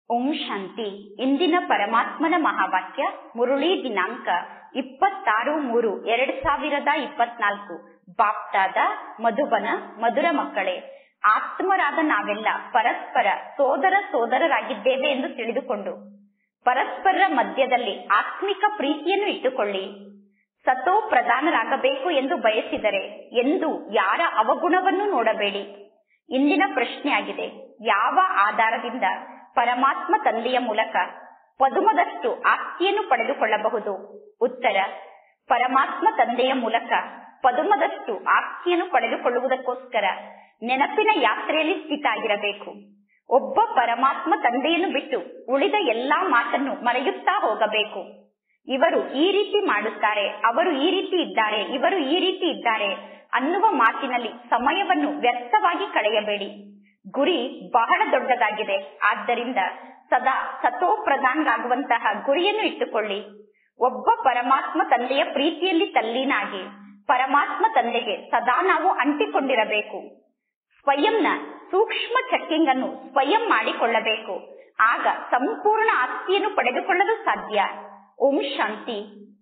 ಓಂ ಶಾಂತಿ ಇಂದಿನ ಪರಮಾತ್ಮನ ಮಹಾವಾಕ್ಯ ಮುರುಳಿ ದಿನಾಂಕ ಇಪ್ಪತ್ತಾರು ಮೂರು ಎರಡ್ ಸಾವಿರದ ಇಪ್ಪತ್ನಾಲ್ಕು ಬಾಪ್ತಾದ ಮಧುಬನ ಮಧುರ ಮಕ್ಕಳೇ ಆತ್ಮರಾದ ನಾವೆಲ್ಲ ಪರಸ್ಪರ ಸೋದರ ಸೋದರರಾಗಿದ್ದೇವೆ ಎಂದು ತಿಳಿದುಕೊಂಡು ಪರಸ್ಪರರ ಮಧ್ಯದಲ್ಲಿ ಆತ್ಮಿಕ ಪ್ರೀತಿಯನ್ನು ಇಟ್ಟುಕೊಳ್ಳಿ ಸತೋ ಪ್ರಧಾನರಾಗಬೇಕು ಎಂದು ಬಯಸಿದರೆ ಎಂದು ಯಾರ ಅವಗುಣವನ್ನು ನೋಡಬೇಡಿ ಇಂದಿನ ಪ್ರಶ್ನೆಯಾಗಿದೆ ಯಾವ ಆಧಾರದಿಂದ ಪರಮಾತ್ಮ ತಂದೆಯ ಮೂಲಕ ಪದುಮದಷ್ಟು ಆಸ್ತಿಯನ್ನು ಪಡೆದುಕೊಳ್ಳಬಹುದು ಉತ್ತರ ಪರಮಾತ್ಮ ತಂದೆಯ ಮೂಲಕ ಪದುಮದಷ್ಟು ಆಸ್ತಿಯನ್ನು ಪಡೆದುಕೊಳ್ಳುವುದಕ್ಕೋಸ್ಕರ ನೆನಪಿನ ಯಾತ್ರೆಯಲ್ಲಿ ಸ್ಥಿತ ಆಗಿರಬೇಕು ಒಬ್ಬ ಪರಮಾತ್ಮ ತಂದೆಯನ್ನು ಬಿಟ್ಟು ಉಳಿದ ಎಲ್ಲಾ ಮಾತನ್ನು ಮರೆಯುತ್ತಾ ಹೋಗಬೇಕು ಇವರು ಈ ರೀತಿ ಮಾಡುತ್ತಾರೆ ಅವರು ಈ ರೀತಿ ಇದ್ದಾರೆ ಇವರು ಈ ರೀತಿ ಇದ್ದಾರೆ ಅನ್ನುವ ಮಾತಿನಲ್ಲಿ ಸಮಯವನ್ನು ವ್ಯರ್ಥವಾಗಿ ಕಳೆಯಬೇಡಿ ಗುರಿ ಬಹಳ ದೊಡ್ಡದಾಗಿದೆ ಆದ್ದರಿಂದ ಸದಾ ಸತೋ ಪ್ರಧಾನರಾಗುವಂತಹ ಗುರಿಯನ್ನು ಇಟ್ಟುಕೊಳ್ಳಿ ಒಬ್ಬ ಪರಮಾತ್ಮ ತಂದೆಯ ಪ್ರೀತಿಯಲ್ಲಿ ತಲ್ಲೀನಾಗಿ ಪರಮಾತ್ಮ ತಂದೆಗೆ ಸದಾ ನಾವು ಅಂಟಿಕೊಂಡಿರಬೇಕು ಸ್ವಯಂನ ಸೂಕ್ಷ್ಮ ಚೆಕ್ಕಿಂಗ್ ಅನ್ನು ಸ್ವಯಂ ಮಾಡಿಕೊಳ್ಳಬೇಕು ಆಗ ಸಂಪೂರ್ಣ ಆಸ್ತಿಯನ್ನು ಪಡೆದುಕೊಳ್ಳಲು ಸಾಧ್ಯ ಓಂ ಶಾಂತಿ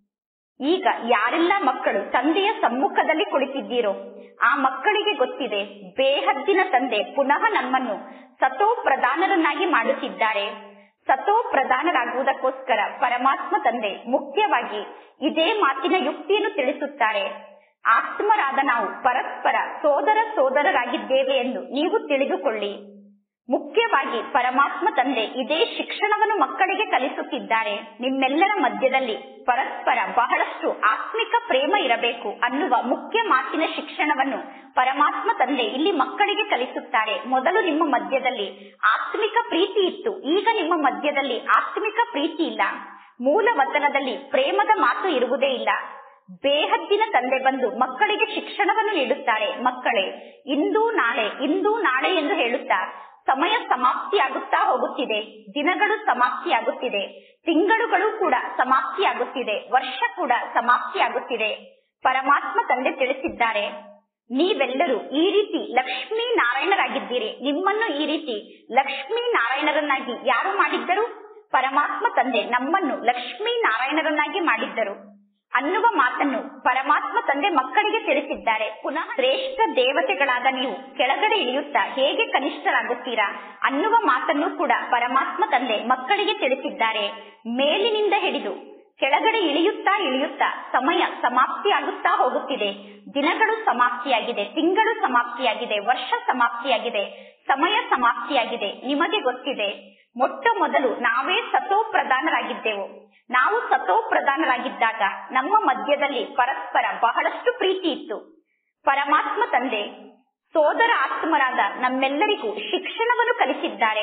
ಈಗ ಯಾರೆಲ್ಲ ಮಕ್ಕಳು ತಂದೆಯ ಸಮ್ಮುಖದಲ್ಲಿ ಕುಳಿತಿದ್ದೀರೋ ಆ ಮಕ್ಕಳಿಗೆ ಗೊತ್ತಿದೆ ಬೇಹದ್ದಿನ ತಂದೆ ಪುನಃ ನಮ್ಮನ್ನು ಸತೋ ಪ್ರಧಾನರನ್ನಾಗಿ ಮಾಡುತ್ತಿದ್ದಾರೆ ಸತೋ ಪ್ರಧಾನರಾಗುವುದಕ್ಕೋಸ್ಕರ ಪರಮಾತ್ಮ ತಂದೆ ಮುಖ್ಯವಾಗಿ ಇದೇ ಮಾತಿನ ಯುಕ್ತಿಯನ್ನು ತಿಳಿಸುತ್ತಾರೆ ಆತ್ಮರಾದ ನಾವು ಪರಸ್ಪರ ಸೋದರ ಸೋದರರಾಗಿದ್ದೇವೆ ಎಂದು ನೀವು ತಿಳಿದುಕೊಳ್ಳಿ ಮುಖ್ಯವಾಗಿ ಪರಮಾತ್ಮ ತಂದೆ ಇದೇ ಶಿಕ್ಷಣವನ್ನು ಮಕ್ಕಳಿಗೆ ಕಲಿಸುತ್ತಿದ್ದಾರೆ ನಿಮ್ಮೆಲ್ಲರ ಮಧ್ಯದಲ್ಲಿ ಪರಸ್ಪರ ಬಹಳಷ್ಟು ಆತ್ಮಿಕ ಪ್ರೇಮ ಇರಬೇಕು ಅನ್ನುವ ಮುಖ್ಯ ಮಾತಿನ ಶಿಕ್ಷಣವನ್ನು ಪರಮಾತ್ಮ ತಂದೆ ಇಲ್ಲಿ ಮಕ್ಕಳಿಗೆ ಕಲಿಸುತ್ತಾರೆ ಮೊದಲು ನಿಮ್ಮ ಮಧ್ಯದಲ್ಲಿ ಆತ್ಮಿಕ ಪ್ರೀತಿ ಇತ್ತು ಈಗ ನಿಮ್ಮ ಮಧ್ಯದಲ್ಲಿ ಆತ್ಮಿಕ ಪ್ರೀತಿ ಇಲ್ಲ ಮೂಲ ವಚನದಲ್ಲಿ ಪ್ರೇಮದ ಮಾತು ಇರುವುದೇ ಇಲ್ಲ ಬೇಹದ್ದಿನ ತಂದೆ ಬಂದು ಮಕ್ಕಳಿಗೆ ಶಿಕ್ಷಣವನ್ನು ನೀಡುತ್ತಾರೆ ಮಕ್ಕಳೇ ಇಂದು ನಾಳೆ ಇಂದು ನಾಳೆ ಎಂದು ಹೇಳುತ್ತಾ ಸಮಯ ಸಮಾಪ್ತಿಯಾಗುತ್ತಾ ಹೋಗುತ್ತಿದೆ ದಿನಗಳು ಸಮಾಪ್ತಿಯಾಗುತ್ತಿದೆ ತಿಂಗಳುಗಳು ಕೂಡ ಸಮಾಪ್ತಿಯಾಗುತ್ತಿದೆ ವರ್ಷ ಕೂಡ ಸಮಾಪ್ತಿಯಾಗುತ್ತಿದೆ ಪರಮಾತ್ಮ ತಂದೆ ತಿಳಿಸಿದ್ದಾರೆ ನೀವೆಲ್ಲರೂ ಈ ರೀತಿ ಲಕ್ಷ್ಮೀ ನಾರಾಯಣರಾಗಿದ್ದೀರಿ ನಿಮ್ಮನ್ನು ಈ ರೀತಿ ಲಕ್ಷ್ಮೀ ನಾರಾಯಣರನ್ನಾಗಿ ಯಾರು ಮಾಡಿದ್ದರು ಪರಮಾತ್ಮ ತಂದೆ ನಮ್ಮನ್ನು ಲಕ್ಷ್ಮೀ ನಾರಾಯಣರನ್ನಾಗಿ ಮಾಡಿದ್ದರು ಅನ್ನುವ ಮಾತನ್ನು ಪರಮಾತ್ಮ ತಂದೆ ಮಕ್ಕಳಿಗೆ ತಿಳಿಸಿದ್ದಾರೆ ಪುನಃ ಶ್ರೇಷ್ಠ ದೇವತೆಗಳಾದ ನೀವು ಕೆಳಗಡೆ ಇಳಿಯುತ್ತಾ ಹೇಗೆ ಕನಿಷ್ಠರಾಗುತ್ತೀರಾ ಅನ್ನುವ ಮಾತನ್ನು ಕೂಡ ಪರಮಾತ್ಮ ತಂದೆ ಮಕ್ಕಳಿಗೆ ತಿಳಿಸಿದ್ದಾರೆ ಮೇಲಿನಿಂದ ಹಿಡಿದು ಕೆಳಗಡೆ ಇಳಿಯುತ್ತಾ ಇಳಿಯುತ್ತಾ ಸಮಯ ಸಮಾಪ್ತಿಯಾಗುತ್ತಾ ಹೋಗುತ್ತಿದೆ ದಿನಗಳು ಸಮಾಪ್ತಿಯಾಗಿದೆ ತಿಂಗಳು ಸಮಾಪ್ತಿಯಾಗಿದೆ ವರ್ಷ ಸಮಾಪ್ತಿಯಾಗಿದೆ ಸಮಯ ಸಮಾಪ್ತಿಯಾಗಿದೆ ನಿಮಗೆ ಗೊತ್ತಿದೆ ಮೊಟ್ಟ ಮೊದಲು ನಾವೇ ಸತೋ ಪ್ರಧಾನರಾಗಿದ್ದೆವು ನಾವು ಸತೋ ಪ್ರಧಾನರಾಗಿದ್ದಾಗ ನಮ್ಮ ಮಧ್ಯದಲ್ಲಿ ಪರಸ್ಪರ ಬಹಳಷ್ಟು ಪ್ರೀತಿ ಇತ್ತು ಪರಮಾತ್ಮ ತಂದೆ ಸೋದರ ಆತ್ಮರಾದ ನಮ್ಮೆಲ್ಲರಿಗೂ ಶಿಕ್ಷಣವನ್ನು ಕಲಿಸಿದ್ದಾರೆ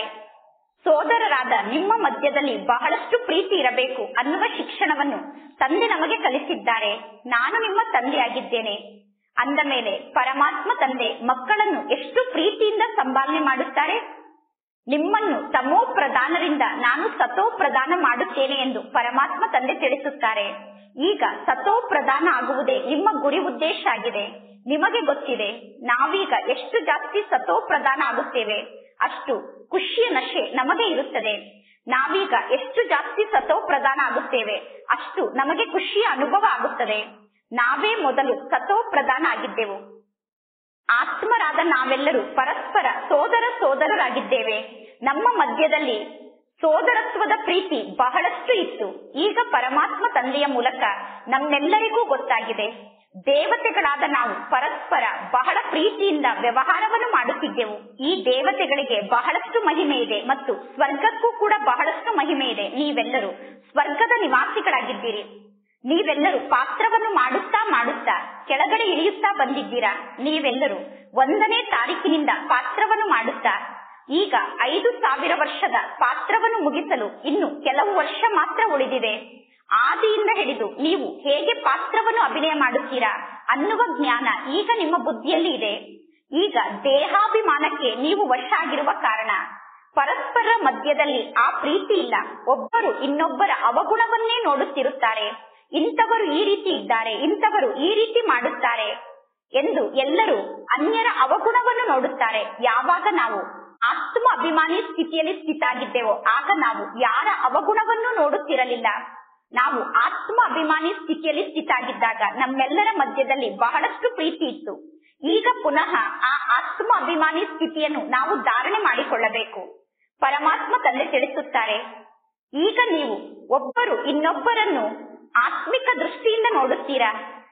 ಸೋದರರಾದ ನಿಮ್ಮ ಮಧ್ಯದಲ್ಲಿ ಬಹಳಷ್ಟು ಪ್ರೀತಿ ಇರಬೇಕು ಅನ್ನುವ ಶಿಕ್ಷಣವನ್ನು ತಂದೆ ನಮಗೆ ಕಲಿಸಿದ್ದಾರೆ ನಾನು ನಿಮ್ಮ ತಂದೆಯಾಗಿದ್ದೇನೆ ಅಂದ ಮೇಲೆ ಪರಮಾತ್ಮ ತಂದೆ ಮಕ್ಕಳನ್ನು ಎಷ್ಟು ಪ್ರೀತಿಯಿಂದ ಸಂಭಾಲನೆ ಮಾಡುತ್ತಾರೆ ನಿಮ್ಮನ್ನು ತಮೋ ಪ್ರಧಾನರಿಂದ ನಾನು ಸತೋ ಪ್ರದಾನ ಮಾಡುತ್ತೇನೆ ಎಂದು ಪರಮಾತ್ಮ ತಂದೆ ತಿಳಿಸುತ್ತಾರೆ ಈಗ ಸತೋ ಪ್ರದಾನ ಆಗುವುದೇ ನಿಮ್ಮ ಗುರಿ ಉದ್ದೇಶ ಆಗಿದೆ ನಿಮಗೆ ಗೊತ್ತಿದೆ ನಾವೀಗ ಎಷ್ಟು ಜಾಸ್ತಿ ಸತೋ ಪ್ರದಾನ ಆಗುತ್ತೇವೆ ಅಷ್ಟು ಖುಷಿಯ ನಶೆ ನಮಗೆ ಇರುತ್ತದೆ ನಾವೀಗ ಎಷ್ಟು ಜಾಸ್ತಿ ಸತೋ ಪ್ರದಾನ ಆಗುತ್ತೇವೆ ಅಷ್ಟು ನಮಗೆ ಖುಷಿಯ ಅನುಭವ ಆಗುತ್ತದೆ ನಾವೇ ಮೊದಲು ಸತೋ ಪ್ರಧಾನ ಆಗಿದ್ದೆವು ಆತ್ಮರಾದ ನಾವೆಲ್ಲರೂ ಪರಸ್ಪರ ಸೋದರ ಸೋದರರಾಗಿದ್ದೇವೆ ನಮ್ಮ ಮಧ್ಯದಲ್ಲಿ ಸೋದರತ್ವದ ಪ್ರೀತಿ ಬಹಳಷ್ಟು ಇತ್ತು ಈಗ ಪರಮಾತ್ಮ ತಂದೆಯ ಮೂಲಕ ನಮ್ಮೆಲ್ಲರಿಗೂ ಗೊತ್ತಾಗಿದೆ ದೇವತೆಗಳಾದ ನಾವು ಪರಸ್ಪರ ಬಹಳ ಪ್ರೀತಿಯಿಂದ ವ್ಯವಹಾರವನ್ನು ಮಾಡುತ್ತಿದ್ದೆವು ಈ ದೇವತೆಗಳಿಗೆ ಬಹಳಷ್ಟು ಮಹಿಮೆ ಇದೆ ಮತ್ತು ಸ್ವರ್ಗಕ್ಕೂ ಕೂಡ ಬಹಳಷ್ಟು ಮಹಿಮೆ ಇದೆ ನೀವೆಲ್ಲರೂ ಸ್ವರ್ಗದ ನಿವಾಸಿಗಳಾಗಿದ್ದೀರಿ ನೀವೆಲ್ಲರೂ ಪಾತ್ರವನ್ನು ಮಾಡುತ್ತಾ ಮಾಡುತ್ತಾ ಕೆಳಗಡೆ ಇಳಿಯುತ್ತಾ ಬಂದಿದ್ದೀರಾ ನೀವೆಲ್ಲರೂ ಒಂದನೇ ತಾರೀಕಿನಿಂದ ಪಾತ್ರವನ್ನು ಮಾಡುತ್ತಾ ಈಗ ಐದು ಸಾವಿರ ವರ್ಷದ ಪಾತ್ರವನ್ನು ಮುಗಿಸಲು ಇನ್ನು ಕೆಲವು ವರ್ಷ ಮಾತ್ರ ಉಳಿದಿದೆ ಆದಿಯಿಂದ ಹಿಡಿದು ನೀವು ಹೇಗೆ ಪಾತ್ರವನ್ನು ಅಭಿನಯ ಮಾಡುತ್ತೀರಾ ಅನ್ನುವ ಜ್ಞಾನ ಈಗ ನಿಮ್ಮ ಬುದ್ಧಿಯಲ್ಲಿ ಇದೆ ಈಗ ದೇಹಾಭಿಮಾನಕ್ಕೆ ನೀವು ವಶ ಆಗಿರುವ ಕಾರಣ ಪರಸ್ಪರ ಮಧ್ಯದಲ್ಲಿ ಆ ಪ್ರೀತಿ ಇಲ್ಲ ಒಬ್ಬರು ಇನ್ನೊಬ್ಬರ ಅವಗುಣವನ್ನೇ ನೋಡುತ್ತಿರುತ್ತಾರೆ ಇಂಥವರು ಈ ರೀತಿ ಇದ್ದಾರೆ ಇಂಥವರು ಈ ರೀತಿ ಮಾಡುತ್ತಾರೆ ಎಂದು ಎಲ್ಲರೂ ಅನ್ಯರ ಅವಗುಣವನ್ನು ನೋಡುತ್ತಾರೆ ಯಾವಾಗ ನಾವು ಆತ್ಮ ಅಭಿಮಾನಿ ಸ್ಥಿತಿಯಲ್ಲಿ ಸ್ಥಿತ ಆಗಿದ್ದೆವೋ ಆಗ ನಾವು ಯಾರ ಅವಗುಣವನ್ನು ನೋಡುತ್ತಿರಲಿಲ್ಲ ನಾವು ಆತ್ಮ ಅಭಿಮಾನಿ ಸ್ಥಿತಿಯಲ್ಲಿ ಸ್ಥಿತ ಆಗಿದ್ದಾಗ ನಮ್ಮೆಲ್ಲರ ಮಧ್ಯದಲ್ಲಿ ಬಹಳಷ್ಟು ಪ್ರೀತಿ ಇತ್ತು ಈಗ ಪುನಃ ಆ ಆತ್ಮ ಅಭಿಮಾನಿ ಸ್ಥಿತಿಯನ್ನು ನಾವು ಧಾರಣೆ ಮಾಡಿಕೊಳ್ಳಬೇಕು ಪರಮಾತ್ಮ ತಂದೆ ತಿಳಿಸುತ್ತಾರೆ ಈಗ ನೀವು ಒಬ್ಬರು ಇನ್ನೊಬ್ಬರನ್ನು ಆತ್ಮಿಕ ದೃಷ್ಟಿಯಿಂದ ನೋಡುತ್ತೀರಾ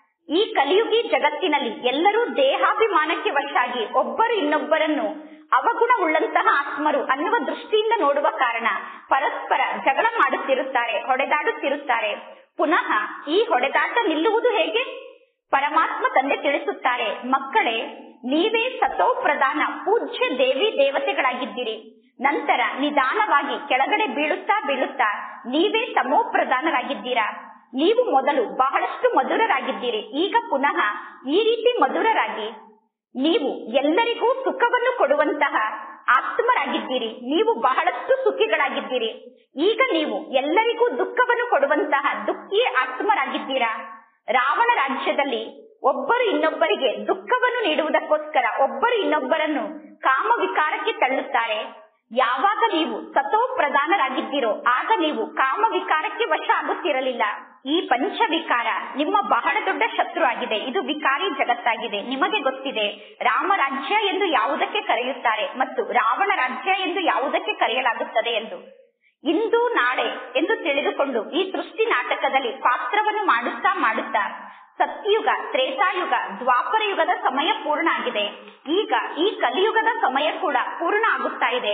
ಈ ಕಲಿಯುಗಿ ಜಗತ್ತಿನಲ್ಲಿ ಎಲ್ಲರೂ ದೇಹಾಭಿಮಾನಕ್ಕೆ ವಶಾಗಿ ಒಬ್ಬರು ಇನ್ನೊಬ್ಬರನ್ನು ಅವಗುಣವುಳ್ಳಂತಹ ಆತ್ಮರು ಅನ್ನುವ ದೃಷ್ಟಿಯಿಂದ ನೋಡುವ ಕಾರಣ ಪರಸ್ಪರ ಜಗಳ ಮಾಡುತ್ತಿರುತ್ತಾರೆ ಹೊಡೆದಾಡುತ್ತಿರುತ್ತಾರೆ ಪುನಃ ಈ ಹೊಡೆದಾಟ ನಿಲ್ಲುವುದು ಹೇಗೆ ಪರಮಾತ್ಮ ತಂದೆ ತಿಳಿಸುತ್ತಾರೆ ಮಕ್ಕಳೇ ನೀವೇ ಸತೋ ಪ್ರಧಾನ ಪೂಜ್ಯ ದೇವಿ ದೇವತೆಗಳಾಗಿದ್ದೀರಿ ನಂತರ ನಿಧಾನವಾಗಿ ಕೆಳಗಡೆ ಬೀಳುತ್ತಾ ಬೀಳುತ್ತಾ ನೀವೇ ತಮೋ ಪ್ರಧಾನರಾಗಿದ್ದೀರಾ ನೀವು ಮೊದಲು ಬಹಳಷ್ಟು ಮಧುರರಾಗಿದ್ದೀರಿ ಈಗ ಪುನಃ ಈ ರೀತಿ ಮಧುರರಾಗಿ ನೀವು ಎಲ್ಲರಿಗೂ ಸುಖವನ್ನು ಕೊಡುವಂತಹ ಆತ್ಮರಾಗಿದ್ದೀರಿ ನೀವು ಬಹಳಷ್ಟು ಸುಖಿಗಳಾಗಿದ್ದೀರಿ ಈಗ ನೀವು ಎಲ್ಲರಿಗೂ ದುಃಖವನ್ನು ಕೊಡುವಂತಹ ದುಃಖಿ ಆತ್ಮರಾಗಿದ್ದೀರಾ ರಾವಣ ರಾಜ್ಯದಲ್ಲಿ ಒಬ್ಬರು ಇನ್ನೊಬ್ಬರಿಗೆ ದುಃಖವನ್ನು ನೀಡುವುದಕ್ಕೋಸ್ಕರ ಒಬ್ಬರು ಇನ್ನೊಬ್ಬರನ್ನು ಕಾಮ ವಿಕಾರಕ್ಕೆ ತಳ್ಳುತ್ತಾರೆ ಯಾವಾಗ ನೀವು ಸತೋ ಪ್ರಧಾನರಾಗಿದ್ದೀರೋ ಆಗ ನೀವು ಕಾಮ ವಿಕಾರಕ್ಕೆ ವಶ ಆಗುತ್ತಿರಲಿಲ್ಲ ಈ ಪಂಚ ವಿಕಾರ ನಿಮ್ಮ ಬಹಳ ದೊಡ್ಡ ಶತ್ರು ಆಗಿದೆ ಇದು ವಿಕಾರಿ ಜಗತ್ತಾಗಿದೆ ನಿಮಗೆ ಗೊತ್ತಿದೆ ರಾಮರಾಜ್ಯ ಎಂದು ಯಾವುದಕ್ಕೆ ಕರೆಯುತ್ತಾರೆ ಮತ್ತು ರಾವಣ ರಾಜ್ಯ ಎಂದು ಯಾವುದಕ್ಕೆ ಕರೆಯಲಾಗುತ್ತದೆ ಎಂದು ಇಂದು ನಾಳೆ ಎಂದು ತಿಳಿದುಕೊಂಡು ಈ ಸೃಷ್ಟಿ ನಾಟಕದಲ್ಲಿ ಪಾತ್ರವನ್ನು ಮಾಡುತ್ತಾ ಮಾಡುತ್ತಾ ಸತ್ಯುಗ ತ್ರೇತಾಯುಗ ದ್ವಾಪರ ಯುಗದ ಸಮಯ ಪೂರ್ಣ ಆಗಿದೆ ಈಗ ಈ ಕಲಿಯುಗದ ಸಮಯ ಕೂಡ ಪೂರ್ಣ ಆಗುತ್ತಾ ಇದೆ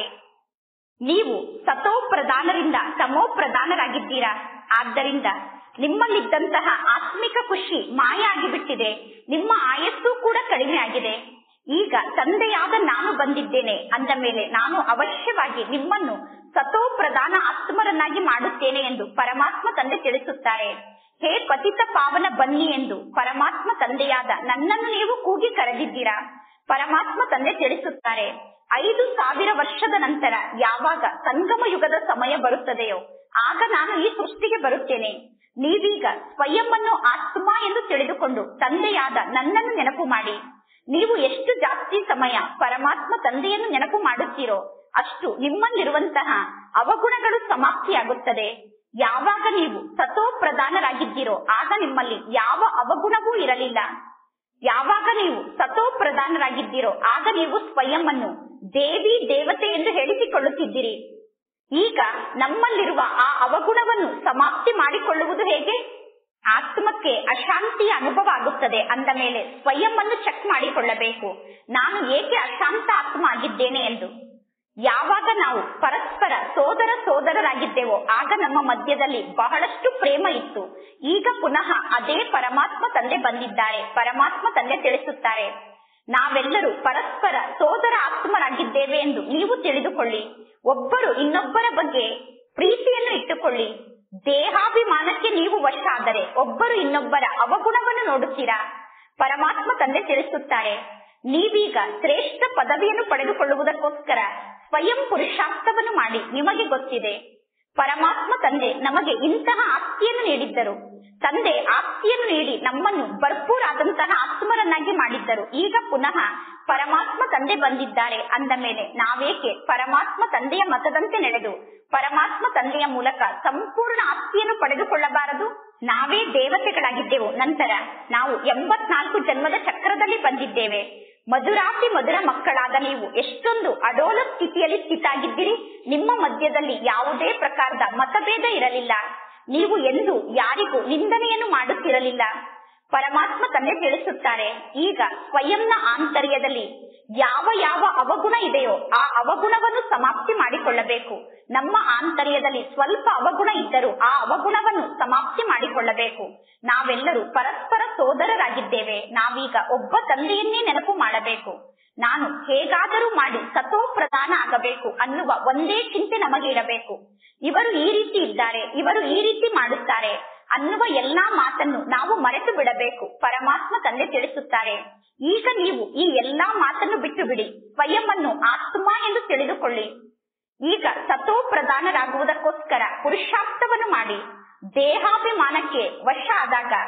ನೀವು ಸತೋ ಪ್ರಧಾನರಿಂದ ತಮೋ ಪ್ರಧಾನರಾಗಿದ್ದೀರಾ ಆದ್ದರಿಂದ ನಿಮ್ಮಲ್ಲಿದ್ದಂತಹ ಆತ್ಮಿಕ ಖುಷಿ ಮಾಯ ಆಗಿಬಿಟ್ಟಿದೆ ನಿಮ್ಮ ಆಯಸ್ಸು ಕೂಡ ಕಡಿಮೆ ಆಗಿದೆ ಈಗ ತಂದೆಯಾದ ನಾನು ಬಂದಿದ್ದೇನೆ ಅಂದ ಮೇಲೆ ನಾನು ಅವಶ್ಯವಾಗಿ ನಿಮ್ಮನ್ನು ಸತೋ ಪ್ರಧಾನ ಆತ್ಮರನ್ನಾಗಿ ಮಾಡುತ್ತೇನೆ ಎಂದು ಪರಮಾತ್ಮ ತಂದೆ ತಿಳಿಸುತ್ತಾರೆ ಹೇ ಪತಿತ ಪಾವನ ಬನ್ನಿ ಎಂದು ಪರಮಾತ್ಮ ತಂದೆಯಾದ ನನ್ನನ್ನು ನೀವು ಕೂಗಿ ಕರೆದಿದ್ದೀರಾ ಪರಮಾತ್ಮ ತಂದೆ ತಿಳಿಸುತ್ತಾರೆ ಐದು ಸಾವಿರ ವರ್ಷದ ನಂತರ ಯಾವಾಗ ಸಂಗಮ ಯುಗದ ಸಮಯ ಬರುತ್ತದೆಯೋ ಆಗ ನಾನು ಈ ಸೃಷ್ಟಿಗೆ ಬರುತ್ತೇನೆ ನೀವೀಗ ಸ್ವಯಂವನ್ನು ಆತ್ಮ ಎಂದು ತಿಳಿದುಕೊಂಡು ತಂದೆಯಾದ ನನ್ನನ್ನು ನೆನಪು ಮಾಡಿ ನೀವು ಎಷ್ಟು ಜಾಸ್ತಿ ಸಮಯ ಪರಮಾತ್ಮ ತಂದೆಯನ್ನು ನೆನಪು ಮಾಡುತ್ತೀರೋ ಅಷ್ಟು ನಿಮ್ಮಲ್ಲಿರುವಂತಹ ಅವಗುಣಗಳು ಸಮಾಪ್ತಿಯಾಗುತ್ತದೆ ಯಾವಾಗ ನೀವು ಸತೋ ಪ್ರಧಾನರಾಗಿದ್ದೀರೋ ಆಗ ನಿಮ್ಮಲ್ಲಿ ಯಾವ ಅವಗುಣವೂ ಇರಲಿಲ್ಲ ಯಾವಾಗ ನೀವು ಸತೋ ಪ್ರಧಾನರಾಗಿದ್ದೀರೋ ಆಗ ನೀವು ಸ್ವಯಂವನ್ನು ದೇವಿ ದೇವತೆ ಎಂದು ಹೇಳಿಸಿಕೊಳ್ಳುತ್ತಿದ್ದೀರಿ ಈಗ ನಮ್ಮಲ್ಲಿರುವ ಆ ಅವಗುಣವನ್ನು ಸಮಾಪ್ತಿ ಮಾಡಿಕೊಳ್ಳುವುದು ಹೇಗೆ ಆತ್ಮಕ್ಕೆ ಅಶಾಂತಿಯ ಅನುಭವ ಆಗುತ್ತದೆ ಅಂದ ಮೇಲೆ ಸ್ವಯಂವನ್ನು ಚೆಕ್ ಮಾಡಿಕೊಳ್ಳಬೇಕು ನಾನು ಏಕೆ ಅಶಾಂತ ಆತ್ಮ ಆಗಿದ್ದೇನೆ ಎಂದು ಯಾವಾಗ ನಾವು ಪರಸ್ಪರ ಸೋದರ ಸೋದರರಾಗಿದ್ದೆವೋ ಆಗ ನಮ್ಮ ಮಧ್ಯದಲ್ಲಿ ಬಹಳಷ್ಟು ಪ್ರೇಮ ಇತ್ತು ಈಗ ಪುನಃ ಅದೇ ಪರಮಾತ್ಮ ತಂದೆ ಬಂದಿದ್ದಾರೆ ಪರಮಾತ್ಮ ತಂದೆ ತಿಳಿಸುತ್ತಾರೆ ನಾವೆಲ್ಲರೂ ಪರಸ್ಪರ ಸೋದರ ಆತ್ಮರಾಗಿದ್ದೇವೆ ಎಂದು ನೀವು ತಿಳಿದುಕೊಳ್ಳಿ ಒಬ್ಬರು ಇನ್ನೊಬ್ಬರ ಬಗ್ಗೆ ಪ್ರೀತಿಯನ್ನು ಇಟ್ಟುಕೊಳ್ಳಿ ದೇಹಾಭಿಮಾನಕ್ಕೆ ನೀವು ವಶ ಆದರೆ ಒಬ್ಬರು ಇನ್ನೊಬ್ಬರ ಅವಗುಣವನ್ನು ನೋಡುತ್ತೀರಾ ಪರಮಾತ್ಮ ತಂದೆ ತಿಳಿಸುತ್ತಾರೆ ನೀವೀಗ ಶ್ರೇಷ್ಠ ಪದವಿಯನ್ನು ಪಡೆದುಕೊಳ್ಳುವುದಕ್ಕೋಸ್ಕರ ಸ್ವಯಂ ಪುರುಷಾರ್ಥವನ್ನು ಮಾಡಿ ನಿಮಗೆ ಗೊತ್ತಿದೆ ಪರಮಾತ್ಮ ತಂದೆ ನಮಗೆ ಇಂತಹ ಆಸ್ತಿಯನ್ನು ನೀಡಿದ್ದರು ತಂದೆ ಆಸ್ತಿಯನ್ನು ನೀಡಿ ನಮ್ಮನ್ನು ಭರ್ಪೂರಾದಂತಹ ಆತ್ಮರನ್ನಾಗಿ ಮಾಡಿದ್ದರು ಈಗ ಪುನಃ ಪರಮಾತ್ಮ ತಂದೆ ಬಂದಿದ್ದಾರೆ ಅಂದ ಮೇಲೆ ನಾವೇಕೆ ಪರಮಾತ್ಮ ತಂದೆಯ ಮತದಂತೆ ನಡೆದು ಪರಮಾತ್ಮ ತಂದೆಯ ಮೂಲಕ ಸಂಪೂರ್ಣ ಆಸ್ತಿಯನ್ನು ಪಡೆದುಕೊಳ್ಳಬಾರದು ನಾವೇ ದೇವತೆಗಳಾಗಿದ್ದೆವು ನಂತರ ನಾವು ಎಂಬತ್ನಾಲ್ಕು ಜನ್ಮದ ಚಕ್ರದಲ್ಲಿ ಬಂದಿದ್ದೇವೆ ಮಧುರಾತಿ ಮಧುರ ಮಕ್ಕಳಾದ ನೀವು ಎಷ್ಟೊಂದು ಅಡೋಲ ಸ್ಥಿತಿಯಲ್ಲಿ ಸ್ಥಿತಾಗಿದ್ದೀರಿ ನಿಮ್ಮ ಮಧ್ಯದಲ್ಲಿ ಯಾವುದೇ ಪ್ರಕಾರದ ಮತಭೇದ ಇರಲಿಲ್ಲ ನೀವು ಎಂದು ಯಾರಿಗೂ ನಿಂದನೆಯನ್ನು ಮಾಡುತ್ತಿರಲಿಲ್ಲ ಪರಮಾತ್ಮ ತಂದೆ ತಿಳಿಸುತ್ತಾರೆ ಈಗ ಸ್ವಯಂನ ಆಂತರ್ಯದಲ್ಲಿ ಯಾವ ಯಾವ ಅವಗುಣ ಇದೆಯೋ ಆ ಅವಗುಣವನ್ನು ಸಮಾಪ್ತಿ ಮಾಡಿಕೊಳ್ಳಬೇಕು ನಮ್ಮ ಆಂತರ್ಯದಲ್ಲಿ ಸ್ವಲ್ಪ ಅವಗುಣ ಇದ್ದರೂ ಆ ಅವಗುಣವನ್ನು ಸಮಾಪ್ತಿ ಮಾಡಿಕೊಳ್ಳಬೇಕು ನಾವೆಲ್ಲರೂ ಪರಸ್ಪರ ಸೋದರರಾಗಿದ್ದೇವೆ ನಾವೀಗ ಒಬ್ಬ ತಂದೆಯನ್ನೇ ನೆನಪು ಮಾಡಬೇಕು ನಾನು ಹೇಗಾದರೂ ಮಾಡಿ ಸತೋ ಪ್ರಧಾನ ಆಗಬೇಕು ಅನ್ನುವ ಒಂದೇ ಚಿಂತೆ ನಮಗೆ ಇರಬೇಕು ಇವರು ಈ ರೀತಿ ಇದ್ದಾರೆ ಇವರು ಈ ರೀತಿ ಮಾಡುತ್ತಾರೆ ಅನ್ನುವ ಎಲ್ಲಾ ಮಾತನ್ನು ನಾವು ಮರೆತು ಬಿಡಬೇಕು ಪರಮಾತ್ಮ ತಂದೆ ತಿಳಿಸುತ್ತಾರೆ ಈಗ ನೀವು ಈ ಎಲ್ಲಾ ಮಾತನ್ನು ಬಿಟ್ಟು ಬಿಡಿ ಸ್ವಯಂವನ್ನು ಆತ್ಮ ಎಂದು ತಿಳಿದುಕೊಳ್ಳಿ ಈಗ ಸತೋ ಪ್ರಧಾನರಾಗುವುದಕ್ಕೋಸ್ಕರ ಪುರುಷಾರ್ಥವನ್ನು ಮಾಡಿ ದೇಹಾಭಿಮಾನಕ್ಕೆ ವಶ ಆದಾಗ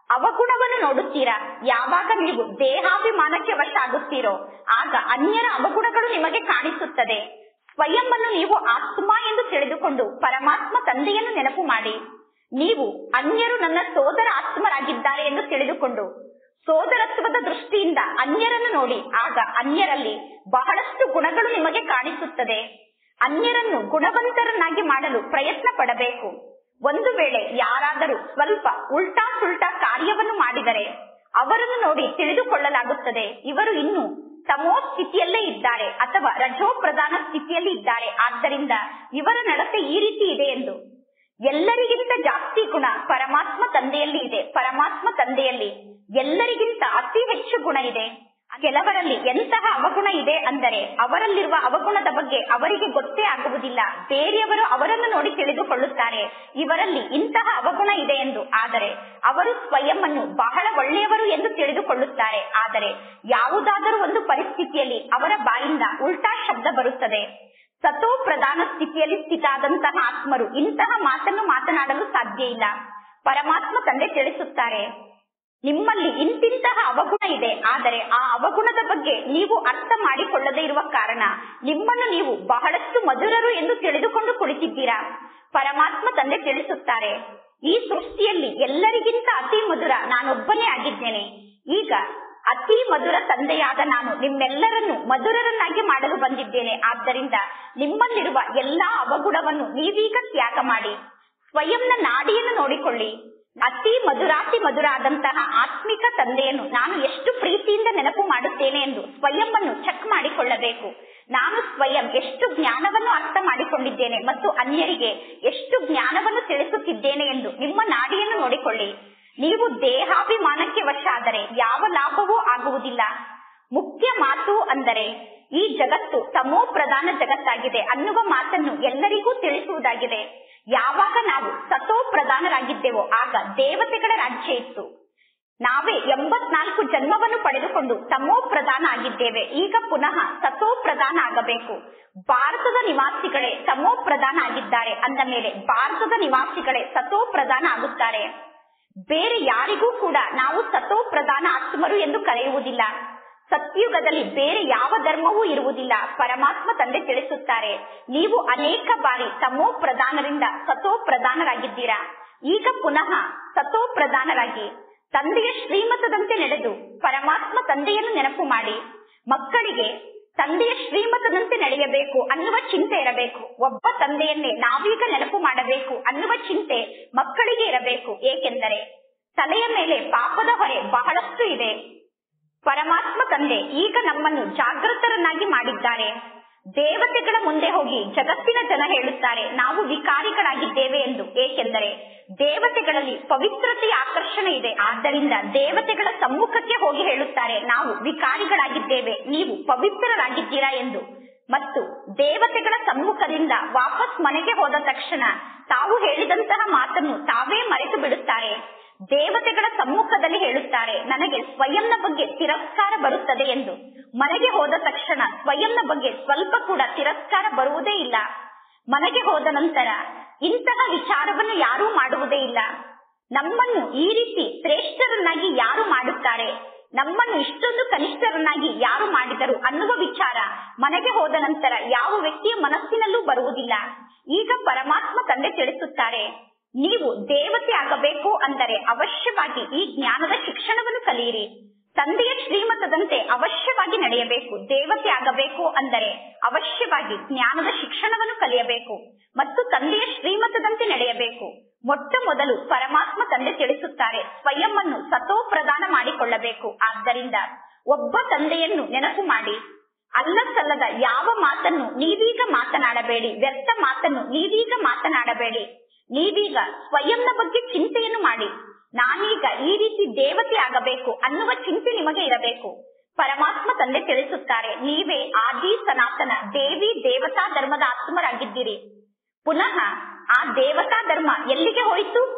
ಅವಗುಣವನ್ನು ನೋಡುತ್ತೀರಾ ಯಾವಾಗ ನೀವು ದೇಹಾಭಿಮಾನಕ್ಕೆ ವಶ ಆಗುತ್ತೀರೋ ಆಗ ಅನ್ಯರ ಅವಗುಣಗಳು ನಿಮಗೆ ಕಾಣಿಸುತ್ತದೆ ಸ್ವಯಂ ಅನ್ನು ನೀವು ಆತ್ಮ ಎಂದು ತಿಳಿದುಕೊಂಡು ಪರಮಾತ್ಮ ತಂದೆಯನ್ನು ನೆನಪು ಮಾಡಿ ನೀವು ಅನ್ಯರು ನನ್ನ ಸೋದರ ಆತ್ಮರಾಗಿದ್ದಾರೆ ಎಂದು ತಿಳಿದುಕೊಂಡು ಸೋದರತ್ವದ ದೃಷ್ಟಿಯಿಂದ ಅನ್ಯರನ್ನು ನೋಡಿ ಆಗ ಅನ್ಯರಲ್ಲಿ ಬಹಳಷ್ಟು ಗುಣಗಳು ನಿಮಗೆ ಕಾಣಿಸುತ್ತದೆ ಅನ್ಯರನ್ನು ಗುಣವಂತರನ್ನಾಗಿ ಮಾಡಲು ಪ್ರಯತ್ನ ಪಡಬೇಕು ಒಂದು ವೇಳೆ ಯಾರಾದರೂ ಸ್ವಲ್ಪ ಉಲ್ಟಾ ಸುಲ್ಟಾ ಕಾರ್ಯವನ್ನು ಮಾಡಿದರೆ ಅವರನ್ನು ನೋಡಿ ತಿಳಿದುಕೊಳ್ಳಲಾಗುತ್ತದೆ ಇವರು ಇನ್ನು ತಮೋ ಸ್ಥಿತಿಯಲ್ಲೇ ಇದ್ದಾರೆ ಅಥವಾ ರಜೋ ಪ್ರಧಾನ ಸ್ಥಿತಿಯಲ್ಲಿ ಇದ್ದಾರೆ ಆದ್ದರಿಂದ ಇವರ ನಡತೆ ಈ ರೀತಿ ಇದೆ ಎಂದು ಎಲ್ಲರಿಗಿಂತ ಜಾಸ್ತಿ ಗುಣ ಪರಮಾತ್ಮ ತಂದೆಯಲ್ಲಿ ಇದೆ ಪರಮಾತ್ಮ ತಂದೆಯಲ್ಲಿ ಎಲ್ಲರಿಗಿಂತ ಅತಿ ಹೆಚ್ಚು ಗುಣ ಇದೆ ಕೆಲವರಲ್ಲಿ ಎಂತಹ ಅವಗುಣ ಇದೆ ಅಂದರೆ ಅವರಲ್ಲಿರುವ ಅವಗುಣದ ಬಗ್ಗೆ ಅವರಿಗೆ ಗೊತ್ತೇ ಆಗುವುದಿಲ್ಲ ಬೇರೆಯವರು ಅವರನ್ನು ನೋಡಿ ತಿಳಿದುಕೊಳ್ಳುತ್ತಾರೆ ಇವರಲ್ಲಿ ಇಂತಹ ಅವಗುಣ ಇದೆ ಎಂದು ಆದರೆ ಅವರು ಸ್ವಯಂ ಅನ್ನು ಬಹಳ ಒಳ್ಳೆಯವರು ಎಂದು ತಿಳಿದುಕೊಳ್ಳುತ್ತಾರೆ ಆದರೆ ಯಾವುದಾದರೂ ಒಂದು ಪರಿಸ್ಥಿತಿಯಲ್ಲಿ ಅವರ ಬಾಯಿಂದ ಉಲ್ಟಾ ಶಬ್ದ ಬರುತ್ತದೆ ಸತೋ ಪ್ರಧಾನ ಸ್ಥಿತಿಯಲ್ಲಿ ಸ್ಥಿತಾದಂತಹ ಆತ್ಮರು ಇಂತಹ ಮಾತನ್ನು ಮಾತನಾಡಲು ಸಾಧ್ಯ ಇಲ್ಲ ಪರಮಾತ್ಮ ತಂದೆ ತಿಳಿಸುತ್ತಾರೆ ನಿಮ್ಮಲ್ಲಿ ಇಂತಿಂತಹ ಅವಗುಣ ಇದೆ ಆದರೆ ಆ ಅವಗುಣದ ಬಗ್ಗೆ ನೀವು ಅರ್ಥ ಮಾಡಿಕೊಳ್ಳದೇ ಇರುವ ಕಾರಣ ನಿಮ್ಮನ್ನು ನೀವು ಬಹಳಷ್ಟು ಮಧುರರು ಎಂದು ತಿಳಿದುಕೊಂಡು ಕುಳಿತಿದ್ದೀರಾ ಪರಮಾತ್ಮ ತಂದೆ ತಿಳಿಸುತ್ತಾರೆ ಈ ಸೃಷ್ಟಿಯಲ್ಲಿ ಎಲ್ಲರಿಗಿಂತ ಅತಿ ಮಧುರ ನಾನೊಬ್ಬನೇ ಆಗಿದ್ದೇನೆ ಈಗ ಅತಿ ಮಧುರ ತಂದೆಯಾದ ನಾನು ನಿಮ್ಮೆಲ್ಲರನ್ನು ಮಧುರರನ್ನಾಗಿ ಮಾಡಲು ಬಂದಿದ್ದೇನೆ ಆದ್ದರಿಂದ ನಿಮ್ಮಲ್ಲಿರುವ ಎಲ್ಲಾ ಅವಗುಣವನ್ನು ನೀವೀಗ ತ್ಯಾಗ ಮಾಡಿ ಸ್ವಯಂನ ನಾಡಿಯನ್ನು ನೋಡಿಕೊಳ್ಳಿ ಅತಿ ಮಧುರಾತಿ ಮಧುರ ಆದಂತಹ ಆತ್ಮಿಕ ತಂದೆಯನ್ನು ನಾನು ಎಷ್ಟು ಪ್ರೀತಿಯಿಂದ ನೆನಪು ಮಾಡುತ್ತೇನೆ ಎಂದು ಸ್ವಯಂ ಅನ್ನು ಚೆಕ್ ಮಾಡಿಕೊಳ್ಳಬೇಕು ನಾನು ಸ್ವಯಂ ಎಷ್ಟು ಜ್ಞಾನವನ್ನು ಅರ್ಥ ಮಾಡಿಕೊಂಡಿದ್ದೇನೆ ಮತ್ತು ಅನ್ಯರಿಗೆ ಎಷ್ಟು ಜ್ಞಾನವನ್ನು ತಿಳಿಸುತ್ತಿದ್ದೇನೆ ಎಂದು ನಿಮ್ಮ ನಾಡಿಯನ್ನು ನೋಡಿಕೊಳ್ಳಿ ನೀವು ದೇಹಾಭಿಮಾನಕ್ಕೆ ವಶ ಆದರೆ ಯಾವ ಲಾಭವೂ ಆಗುವುದಿಲ್ಲ ಮುಖ್ಯ ಮಾತು ಅಂದರೆ ಈ ಜಗತ್ತು ತಮೋ ಪ್ರಧಾನ ಜಗತ್ತಾಗಿದೆ ಅನ್ನುವ ಮಾತನ್ನು ಎಲ್ಲರಿಗೂ ತಿಳಿಸುವುದಾಗಿದೆ ಯಾವಾಗ ನಾವು ಸತೋ ಪ್ರಧಾನರಾಗಿದ್ದೆವೋ ಆಗ ದೇವತೆಗಳ ರಾಜ್ಯ ಇತ್ತು ನಾವೇ ಎಂಬತ್ನಾಲ್ಕು ಜನ್ಮವನ್ನು ಪಡೆದುಕೊಂಡು ತಮೋ ಪ್ರಧಾನ ಆಗಿದ್ದೇವೆ ಈಗ ಪುನಃ ಸತೋ ಪ್ರಧಾನ ಆಗಬೇಕು ಭಾರತದ ನಿವಾಸಿಗಳೇ ತಮೋ ಪ್ರಧಾನ ಆಗಿದ್ದಾರೆ ಅಂದ ಮೇಲೆ ಭಾರತದ ನಿವಾಸಿಗಳೇ ಸತೋ ಪ್ರಧಾನ ಆಗುತ್ತಾರೆ ಬೇರೆ ಯಾರಿಗೂ ಕೂಡ ನಾವು ಸತೋ ಪ್ರಧಾನ ಆತ್ಮರು ಎಂದು ಕರೆಯುವುದಿಲ್ಲ ಸತ್ಯುಗದಲ್ಲಿ ಬೇರೆ ಯಾವ ಧರ್ಮವೂ ಇರುವುದಿಲ್ಲ ಪರಮಾತ್ಮ ತಂದೆ ತಿಳಿಸುತ್ತಾರೆ ನೀವು ಅನೇಕ ಬಾರಿ ತಮೋ ಪ್ರಧಾನರಿಂದ ಸತೋ ಪ್ರಧಾನರಾಗಿದ್ದೀರಾ ಈಗ ಪುನಃ ಸತೋ ಪ್ರಧಾನರಾಗಿ ತಂದೆಯ ಶ್ರೀಮತದಂತೆ ನಡೆದು ಪರಮಾತ್ಮ ತಂದೆಯನ್ನು ನೆನಪು ಮಾಡಿ ಮಕ್ಕಳಿಗೆ ತಂದೆಯ ಶ್ರೀಮತದಂತೆ ನಡೆಯಬೇಕು ಅನ್ನುವ ಚಿಂತೆ ಇರಬೇಕು ಒಬ್ಬ ತಂದೆಯನ್ನೇ ನಾವೀಗ ನೆನಪು ಮಾಡಬೇಕು ಅನ್ನುವ ಚಿಂತೆ ಮಕ್ಕಳಿಗೆ ಇರಬೇಕು ಏಕೆಂದರೆ ತಲೆಯ ಮೇಲೆ ಪಾಪದ ಹೊರೆ ಬಹಳಷ್ಟು ಇದೆ ಪರಮಾತ್ಮ ತಂದೆ ಈಗ ನಮ್ಮನ್ನು ಜಾಗೃತರನ್ನಾಗಿ ಮಾಡಿದ್ದಾರೆ ದೇವತೆಗಳ ಮುಂದೆ ಹೋಗಿ ಜಗತ್ತಿನ ಜನ ಹೇಳುತ್ತಾರೆ ನಾವು ವಿಕಾರಿಗಳಾಗಿದ್ದೇವೆ ಎಂದು ಏಕೆಂದರೆ ದೇವತೆಗಳಲ್ಲಿ ಪವಿತ್ರತೆಯ ಆಕರ್ಷಣೆ ಇದೆ ಆದ್ದರಿಂದ ದೇವತೆಗಳ ಸಮ್ಮುಖಕ್ಕೆ ಹೋಗಿ ಹೇಳುತ್ತಾರೆ ನಾವು ವಿಕಾರಿಗಳಾಗಿದ್ದೇವೆ ನೀವು ಪವಿತ್ರರಾಗಿದ್ದೀರಾ ಎಂದು ಮತ್ತು ದೇವತೆಗಳ ಸಮ್ಮುಖದಿಂದ ವಾಪಸ್ ಮನೆಗೆ ಹೋದ ತಕ್ಷಣ ತಾವು ಹೇಳಿದಂತಹ ಮಾತನ್ನು ತಾವೇ ಮರೆತು ಬಿಡುತ್ತಾರೆ ದೇವತೆಗಳ ಸಮ್ಮುಖದಲ್ಲಿ ಹೇಳುತ್ತಾರೆ ನನಗೆ ಸ್ವಯಂನ ಬಗ್ಗೆ ತಿರಸ್ಕಾರ ಬರುತ್ತದೆ ಎಂದು ಮನೆಗೆ ಹೋದ ತಕ್ಷಣ ಸ್ವಯಂನ ಬಗ್ಗೆ ಸ್ವಲ್ಪ ಕೂಡ ತಿರಸ್ಕಾರ ಬರುವುದೇ ಇಲ್ಲ ಮನೆಗೆ ಹೋದ ನಂತರ ಇಂತಹ ವಿಚಾರವನ್ನು ಯಾರೂ ಮಾಡುವುದೇ ಇಲ್ಲ ನಮ್ಮನ್ನು ಈ ರೀತಿ ಶ್ರೇಷ್ಠರನ್ನಾಗಿ ಯಾರು ಮಾಡುತ್ತಾರೆ ನಮ್ಮನ್ನು ಇಷ್ಟೊಂದು ಕನಿಷ್ಠರನ್ನಾಗಿ ಯಾರು ಮಾಡಿದರು ಅನ್ನುವ ವಿಚಾರ ಮನೆಗೆ ಹೋದ ನಂತರ ಯಾವ ವ್ಯಕ್ತಿಯ ಮನಸ್ಸಿನಲ್ಲೂ ಬರುವುದಿಲ್ಲ ಈಗ ಪರಮಾತ್ಮ ತಂದೆ ತಿಳಿಸುತ್ತಾರೆ ನೀವು ದೇವತೆ ಆಗಬೇಕು ಅಂದರೆ ಅವಶ್ಯವಾಗಿ ಈ ಜ್ಞಾನದ ಶಿಕ್ಷಣವನ್ನು ಕಲಿಯಿರಿ ತಂದೆಯ ಶ್ರೀಮತದಂತೆ ಅವಶ್ಯವಾಗಿ ನಡೆಯಬೇಕು ದೇವತೆ ಆಗಬೇಕು ಅಂದರೆ ಅವಶ್ಯವಾಗಿ ಜ್ಞಾನದ ಶಿಕ್ಷಣವನ್ನು ಕಲಿಯಬೇಕು ಮತ್ತು ತಂದೆಯ ಶ್ರೀಮತದಂತೆ ನಡೆಯಬೇಕು ಮೊಟ್ಟ ಮೊದಲು ಪರಮಾತ್ಮ ತಂದೆ ತಿಳಿಸುತ್ತಾರೆ ಸ್ವಯಂ ಅನ್ನು ಸತೋ ಪ್ರದಾನ ಮಾಡಿಕೊಳ್ಳಬೇಕು ಆದ್ದರಿಂದ ಒಬ್ಬ ತಂದೆಯನ್ನು ನೆನಪು ಮಾಡಿ ಅಲ್ಲ ಸಲ್ಲದ ಯಾವ ಮಾತನ್ನು ನೀವೀಗ ಮಾತನಾಡಬೇಡಿ ವ್ಯರ್ಥ ಮಾತನ್ನು ನೀವೀಗ ಮಾತನಾಡಬೇಡಿ ನೀವೀಗ ಸ್ವಯಂನ ಬಗ್ಗೆ ಚಿಂತೆಯನ್ನು ಮಾಡಿ ನಾನೀಗ ಈ ರೀತಿ ದೇವತೆ ಆಗಬೇಕು ಅನ್ನುವ ಚಿಂತೆ ನಿಮಗೆ ಇರಬೇಕು ಪರಮಾತ್ಮ ತಂದೆ ತಿಳಿಸುತ್ತಾರೆ ನೀವೇ ಆದಿ ಸನಾತನ ದೇವಿ ದೇವತಾ ಧರ್ಮದ ಆತ್ಮರಾಗಿದ್ದೀರಿ ಪುನಃ ಆ ದೇವತಾ ಧರ್ಮ ಎಲ್ಲಿಗೆ ಹೋಯಿತು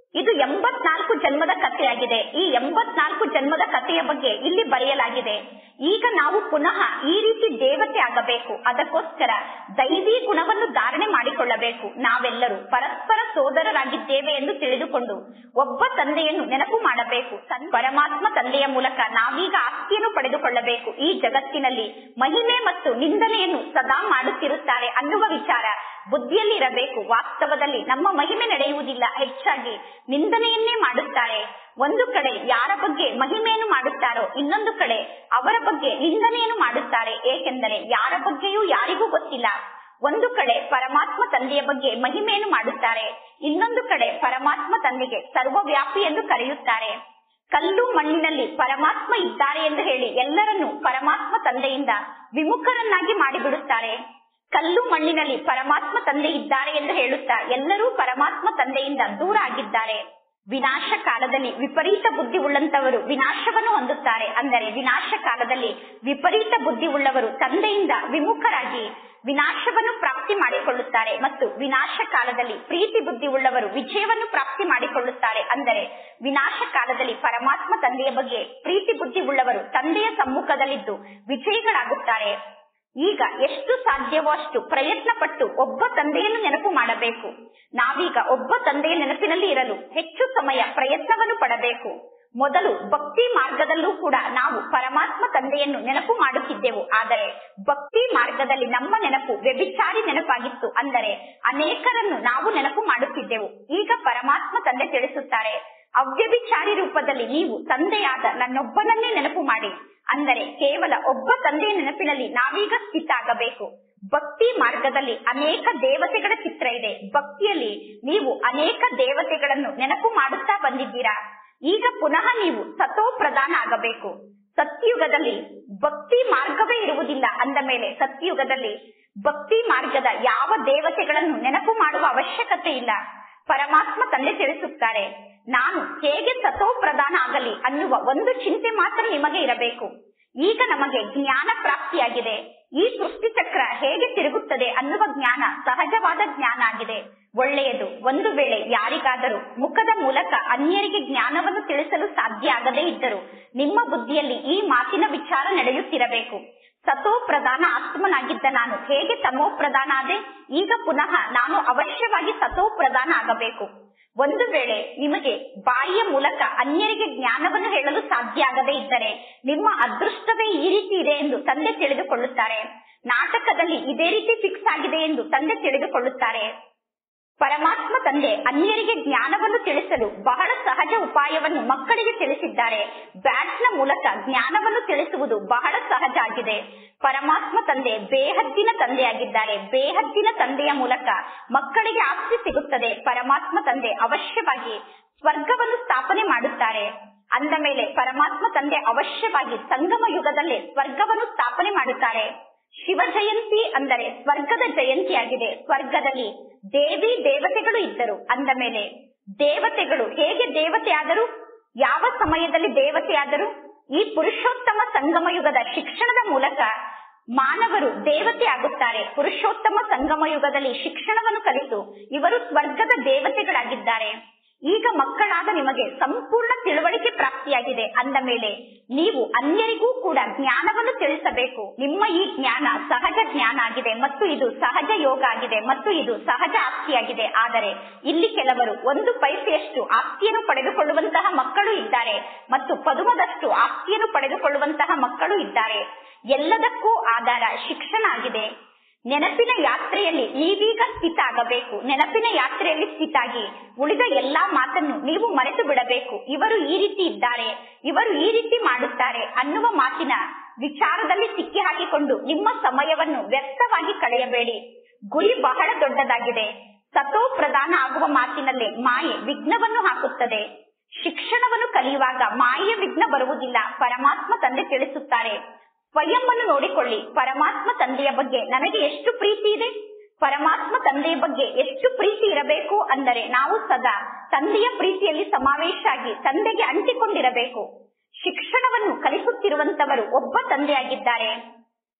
ಇದು ಎಂಬತ್ನಾಲ್ಕು ಜನ್ಮದ ಕಥೆಯಾಗಿದೆ ಈ ಎಂಬತ್ನಾಲ್ಕು ಜನ್ಮದ ಕಥೆಯ ಬಗ್ಗೆ ಇಲ್ಲಿ ಬರೆಯಲಾಗಿದೆ ಈಗ ನಾವು ಪುನಃ ಈ ರೀತಿ ದೇವತೆ ಆಗಬೇಕು ಅದಕ್ಕೋಸ್ಕರ ದೈವಿ ಗುಣವನ್ನು ಧಾರಣೆ ಮಾಡಿಕೊಳ್ಳಬೇಕು ನಾವೆಲ್ಲರೂ ಪರಸ್ಪರ ಸೋದರರಾಗಿದ್ದೇವೆ ಎಂದು ತಿಳಿದುಕೊಂಡು ಒಬ್ಬ ತಂದೆಯನ್ನು ನೆನಪು ಮಾಡಬೇಕು ತನ್ ಪರಮಾತ್ಮ ತಂದೆಯ ಮೂಲಕ ನಾವೀಗ ಆಸ್ತಿಯನ್ನು ಪಡೆದುಕೊಳ್ಳಬೇಕು ಈ ಜಗತ್ತಿನಲ್ಲಿ ಮಹಿಮೆ ಮತ್ತು ನಿಂದನೆಯನ್ನು ಸದಾ ಮಾಡುತ್ತಿರುತ್ತಾರೆ ಅನ್ನುವ ವಿಚಾರ ಬುದ್ಧಿಯಲ್ಲಿ ಇರಬೇಕು ವಾಸ್ತವದಲ್ಲಿ ನಮ್ಮ ಮಹಿಮೆ ನಡೆಯುವುದಿಲ್ಲ ಹೆಚ್ಚಾಗಿ ನಿಂದನೆಯನ್ನೇ ಮಾಡುತ್ತಾರೆ ಒಂದು ಕಡೆ ಯಾರ ಬಗ್ಗೆ ಮಹಿಮೆಯನ್ನು ಮಾಡುತ್ತಾರೋ ಇನ್ನೊಂದು ಕಡೆ ಅವರ ಬಗ್ಗೆ ನಿಂದನೆಯನ್ನು ಮಾಡುತ್ತಾರೆ ಏಕೆಂದರೆ ಯಾರ ಬಗ್ಗೆಯೂ ಯಾರಿಗೂ ಗೊತ್ತಿಲ್ಲ ಒಂದು ಕಡೆ ಪರಮಾತ್ಮ ತಂದೆಯ ಬಗ್ಗೆ ಮಹಿಮೆಯನ್ನು ಮಾಡುತ್ತಾರೆ ಇನ್ನೊಂದು ಕಡೆ ಪರಮಾತ್ಮ ತಂದೆಗೆ ಸರ್ವವ್ಯಾಪಿ ಎಂದು ಕರೆಯುತ್ತಾರೆ ಕಲ್ಲು ಮಣ್ಣಿನಲ್ಲಿ ಪರಮಾತ್ಮ ಇದ್ದಾರೆ ಎಂದು ಹೇಳಿ ಎಲ್ಲರನ್ನೂ ಪರಮಾತ್ಮ ತಂದೆಯಿಂದ ವಿಮುಖರನ್ನಾಗಿ ಮಾಡಿಬಿಡುತ್ತಾರೆ ಕಲ್ಲು ಮಣ್ಣಿನಲ್ಲಿ ಪರಮಾತ್ಮ ತಂದೆ ಇದ್ದಾರೆ ಎಂದು ಹೇಳುತ್ತಾ ಎಲ್ಲರೂ ಪರಮಾತ್ಮ ತಂದೆಯಿಂದ ದೂರ ಆಗಿದ್ದಾರೆ ವಿನಾಶ ಕಾಲದಲ್ಲಿ ವಿಪರೀತ ಬುದ್ಧಿ ಉಳ್ಳಂತವರು ವಿನಾಶವನ್ನು ಹೊಂದುತ್ತಾರೆ ಅಂದರೆ ವಿನಾಶ ಕಾಲದಲ್ಲಿ ವಿಪರೀತ ಬುದ್ಧಿ ಉಳ್ಳವರು ತಂದೆಯಿಂದ ವಿಮುಖರಾಗಿ ವಿನಾಶವನ್ನು ಪ್ರಾಪ್ತಿ ಮಾಡಿಕೊಳ್ಳುತ್ತಾರೆ ಮತ್ತು ವಿನಾಶ ಕಾಲದಲ್ಲಿ ಪ್ರೀತಿ ಬುದ್ಧಿ ಉಳ್ಳವರು ವಿಜಯವನ್ನು ಪ್ರಾಪ್ತಿ ಮಾಡಿಕೊಳ್ಳುತ್ತಾರೆ ಅಂದರೆ ವಿನಾಶ ಕಾಲದಲ್ಲಿ ಪರಮಾತ್ಮ ತಂದೆಯ ಬಗ್ಗೆ ಪ್ರೀತಿ ಬುದ್ಧಿ ಉಳ್ಳವರು ತಂದೆಯ ಸಮ್ಮುಖದಲ್ಲಿದ್ದು ವಿಜಯಿಗಳಾಗುತ್ತಾರೆ ಈಗ ಎಷ್ಟು ಸಾಧ್ಯವೋ ಅಷ್ಟು ಪ್ರಯತ್ನ ಪಟ್ಟು ಒಬ್ಬ ತಂದೆಯನ್ನು ನೆನಪು ಮಾಡಬೇಕು ನಾವೀಗ ಒಬ್ಬ ತಂದೆಯ ನೆನಪಿನಲ್ಲಿ ಇರಲು ಹೆಚ್ಚು ಸಮಯ ಪ್ರಯತ್ನವನ್ನು ಪಡಬೇಕು ಮೊದಲು ಭಕ್ತಿ ಮಾರ್ಗದಲ್ಲೂ ಕೂಡ ನಾವು ಪರಮಾತ್ಮ ತಂದೆಯನ್ನು ನೆನಪು ಮಾಡುತ್ತಿದ್ದೆವು ಆದರೆ ಭಕ್ತಿ ಮಾರ್ಗದಲ್ಲಿ ನಮ್ಮ ನೆನಪು ವ್ಯಭಿಚಾರಿ ನೆನಪಾಗಿತ್ತು ಅಂದರೆ ಅನೇಕರನ್ನು ನಾವು ನೆನಪು ಮಾಡುತ್ತಿದ್ದೆವು ಈಗ ಪರಮಾತ್ಮ ತಂದೆ ತಿಳಿಸುತ್ತಾರೆ ಅವ್ಯಭಿಚಾರಿ ರೂಪದಲ್ಲಿ ನೀವು ತಂದೆಯಾದ ನನ್ನೊಬ್ಬನನ್ನೇ ನೆನಪು ಮಾಡಿ ಅಂದರೆ ಕೇವಲ ಒಬ್ಬ ತಂದೆಯ ನೆನಪಿನಲ್ಲಿ ನಾವೀಗ ಸ್ಥಿತ ಆಗಬೇಕು ಭಕ್ತಿ ಮಾರ್ಗದಲ್ಲಿ ಅನೇಕ ದೇವತೆಗಳ ಚಿತ್ರ ಇದೆ ಭಕ್ತಿಯಲ್ಲಿ ನೀವು ಅನೇಕ ದೇವತೆಗಳನ್ನು ನೆನಪು ಮಾಡುತ್ತಾ ಬಂದಿದ್ದೀರಾ ಈಗ ಪುನಃ ನೀವು ಸತೋ ಪ್ರಧಾನ ಆಗಬೇಕು ಸತ್ಯುಗದಲ್ಲಿ ಭಕ್ತಿ ಮಾರ್ಗವೇ ಇರುವುದಿಲ್ಲ ಅಂದ ಮೇಲೆ ಸತ್ಯುಗದಲ್ಲಿ ಭಕ್ತಿ ಮಾರ್ಗದ ಯಾವ ದೇವತೆಗಳನ್ನು ನೆನಪು ಮಾಡುವ ಅವಶ್ಯಕತೆ ಇಲ್ಲ ಪರಮಾತ್ಮ ತಂದೆ ತಿಳಿಸುತ್ತಾರೆ ನಾನು ಹೇಗೆ ಸತೋ ಪ್ರಧಾನ ಆಗಲಿ ಅನ್ನುವ ಒಂದು ಚಿಂತೆ ಮಾತ್ರ ನಿಮಗೆ ಇರಬೇಕು ಈಗ ನಮಗೆ ಜ್ಞಾನ ಪ್ರಾಪ್ತಿಯಾಗಿದೆ ಈ ಸೃಷ್ಟಿ ಚಕ್ರ ಹೇಗೆ ತಿರುಗುತ್ತದೆ ಅನ್ನುವ ಜ್ಞಾನ ಸಹಜವಾದ ಜ್ಞಾನ ಆಗಿದೆ ಒಳ್ಳೆಯದು ಒಂದು ವೇಳೆ ಯಾರಿಗಾದರೂ ಮುಖದ ಮೂಲಕ ಅನ್ಯರಿಗೆ ಜ್ಞಾನವನ್ನು ತಿಳಿಸಲು ಸಾಧ್ಯ ಆಗದೇ ಇದ್ದರೂ ನಿಮ್ಮ ಬುದ್ಧಿಯಲ್ಲಿ ಈ ಮಾತಿನ ವಿಚಾರ ನಡೆಯುತ್ತಿರಬೇಕು ಸತೋ ಪ್ರಧಾನ ಆತ್ಮನಾಗಿದ್ದ ನಾನು ಹೇಗೆ ತಮೋ ಪ್ರಧಾನ ಆದೆ ಈಗ ಪುನಃ ನಾನು ಅವಶ್ಯವಾಗಿ ಸತೋ ಪ್ರಧಾನ ಆಗಬೇಕು ಒಂದು ವೇಳೆ ನಿಮಗೆ ಬಾಯಿಯ ಮೂಲಕ ಅನ್ಯರಿಗೆ ಜ್ಞಾನವನ್ನು ಹೇಳಲು ಸಾಧ್ಯ ಆಗದೇ ಇದ್ದರೆ ನಿಮ್ಮ ಅದೃಷ್ಟವೇ ಈ ರೀತಿ ಇದೆ ಎಂದು ತಂದೆ ತಿಳಿದುಕೊಳ್ಳುತ್ತಾರೆ ನಾಟಕದಲ್ಲಿ ಇದೇ ರೀತಿ ಫಿಕ್ಸ್ ಆಗಿದೆ ಎಂದು ತಂದೆ ತಿಳಿದುಕೊಳ್ಳುತ್ತಾರೆ ಪರಮಾತ್ಮ ತಂದೆ ಅನ್ಯರಿಗೆ ಜ್ಞಾನವನ್ನು ತಿಳಿಸಲು ಬಹಳ ಸಹಜ ಉಪಾಯವನ್ನು ಮಕ್ಕಳಿಗೆ ತಿಳಿಸಿದ್ದಾರೆ ಬ್ಯಾಟ್ನ ಮೂಲಕ ಜ್ಞಾನವನ್ನು ತಿಳಿಸುವುದು ಬಹಳ ಸಹಜ ಆಗಿದೆ ಪರಮಾತ್ಮ ತಂದೆ ಬೇಹದ್ದಿನ ತಂದೆಯಾಗಿದ್ದಾರೆ ಬೇಹದ್ದಿನ ತಂದೆಯ ಮೂಲಕ ಮಕ್ಕಳಿಗೆ ಆಸ್ತಿ ಸಿಗುತ್ತದೆ ಪರಮಾತ್ಮ ತಂದೆ ಅವಶ್ಯವಾಗಿ ಸ್ವರ್ಗವನ್ನು ಸ್ಥಾಪನೆ ಮಾಡುತ್ತಾರೆ ಅಂದ ಮೇಲೆ ಪರಮಾತ್ಮ ತಂದೆ ಅವಶ್ಯವಾಗಿ ಸಂಗಮ ಯುಗದಲ್ಲೇ ಸ್ವರ್ಗವನ್ನು ಸ್ಥಾಪನೆ ಮಾಡುತ್ತಾರೆ ಶಿವ ಜಯಂತಿ ಅಂದರೆ ಸ್ವರ್ಗದ ಜಯಂತಿಯಾಗಿದೆ ಸ್ವರ್ಗದಲ್ಲಿ ದೇವಿ ದೇವತೆಗಳು ಇದ್ದರು ಅಂದ ಮೇಲೆ ದೇವತೆಗಳು ಹೇಗೆ ದೇವತೆಯಾದರು ಯಾವ ಸಮಯದಲ್ಲಿ ದೇವತೆಯಾದರು ಈ ಪುರುಷೋತ್ತಮ ಸಂಗಮ ಯುಗದ ಶಿಕ್ಷಣದ ಮೂಲಕ ಮಾನವರು ದೇವತೆ ಆಗುತ್ತಾರೆ ಪುರುಷೋತ್ತಮ ಸಂಗಮ ಯುಗದಲ್ಲಿ ಶಿಕ್ಷಣವನ್ನು ಕಲಿತು ಇವರು ಸ್ವರ್ಗದ ದೇವತೆಗಳಾಗಿದ್ದಾರೆ ಈಗ ಮಕ್ಕಳಾದ ನಿಮಗೆ ಸಂಪೂರ್ಣ ತಿಳುವಳಿಕೆ ಪ್ರಾಪ್ತಿಯಾಗಿದೆ ಅಂದ ಮೇಲೆ ನೀವು ಅನ್ಯರಿಗೂ ಕೂಡ ಜ್ಞಾನವನ್ನು ತಿಳಿಸಬೇಕು ನಿಮ್ಮ ಈ ಜ್ಞಾನ ಸಹಜ ಜ್ಞಾನ ಆಗಿದೆ ಮತ್ತು ಇದು ಸಹಜ ಯೋಗ ಆಗಿದೆ ಮತ್ತು ಇದು ಸಹಜ ಆಸ್ತಿಯಾಗಿದೆ ಆದರೆ ಇಲ್ಲಿ ಕೆಲವರು ಒಂದು ಪೈಸೆಯಷ್ಟು ಆಸ್ತಿಯನ್ನು ಪಡೆದುಕೊಳ್ಳುವಂತಹ ಮಕ್ಕಳು ಇದ್ದಾರೆ ಮತ್ತು ಪದುಮದಷ್ಟು ಆಸ್ತಿಯನ್ನು ಪಡೆದುಕೊಳ್ಳುವಂತಹ ಮಕ್ಕಳು ಇದ್ದಾರೆ ಎಲ್ಲದಕ್ಕೂ ಆಧಾರ ಶಿಕ್ಷಣ ಆಗಿದೆ ನೆನಪಿನ ಯಾತ್ರೆಯಲ್ಲಿ ನೀವೀಗ ಸ್ಥಿತ ಆಗಬೇಕು ನೆನಪಿನ ಯಾತ್ರೆಯಲ್ಲಿ ಸ್ಥಿತಾಗಿ ಉಳಿದ ಎಲ್ಲಾ ಮಾತನ್ನು ನೀವು ಮರೆತು ಬಿಡಬೇಕು ಇವರು ಈ ರೀತಿ ಇದ್ದಾರೆ ಇವರು ಈ ರೀತಿ ಮಾಡುತ್ತಾರೆ ಅನ್ನುವ ಮಾತಿನ ವಿಚಾರದಲ್ಲಿ ಸಿಕ್ಕಿ ಹಾಕಿಕೊಂಡು ನಿಮ್ಮ ಸಮಯವನ್ನು ವ್ಯರ್ಥವಾಗಿ ಕಳೆಯಬೇಡಿ ಗುರಿ ಬಹಳ ದೊಡ್ಡದಾಗಿದೆ ಸತೋ ಪ್ರಧಾನ ಆಗುವ ಮಾತಿನಲ್ಲಿ ಮಾಯೆ ವಿಘ್ನವನ್ನು ಹಾಕುತ್ತದೆ ಶಿಕ್ಷಣವನ್ನು ಕಲಿಯುವಾಗ ಮಾಯೆಯ ವಿಘ್ನ ಬರುವುದಿಲ್ಲ ಪರಮಾತ್ಮ ತಂದೆ ತಿಳಿಸುತ್ತಾರೆ ಸ್ವಯಂ ಅನ್ನು ನೋಡಿಕೊಳ್ಳಿ ಪರಮಾತ್ಮ ತಂದೆಯ ಬಗ್ಗೆ ನನಗೆ ಎಷ್ಟು ಪ್ರೀತಿ ಇದೆ ಪರಮಾತ್ಮ ತಂದೆಯ ಬಗ್ಗೆ ಎಷ್ಟು ಪ್ರೀತಿ ಇರಬೇಕು ಅಂದರೆ ನಾವು ಸದಾ ತಂದೆಯ ಪ್ರೀತಿಯಲ್ಲಿ ಸಮಾವೇಶ ಆಗಿ ತಂದೆಗೆ ಅಂಟಿಕೊಂಡಿರಬೇಕು ಶಿಕ್ಷಣವನ್ನು ಕಲಿಸುತ್ತಿರುವಂತವರು ಒಬ್ಬ ತಂದೆಯಾಗಿದ್ದಾರೆ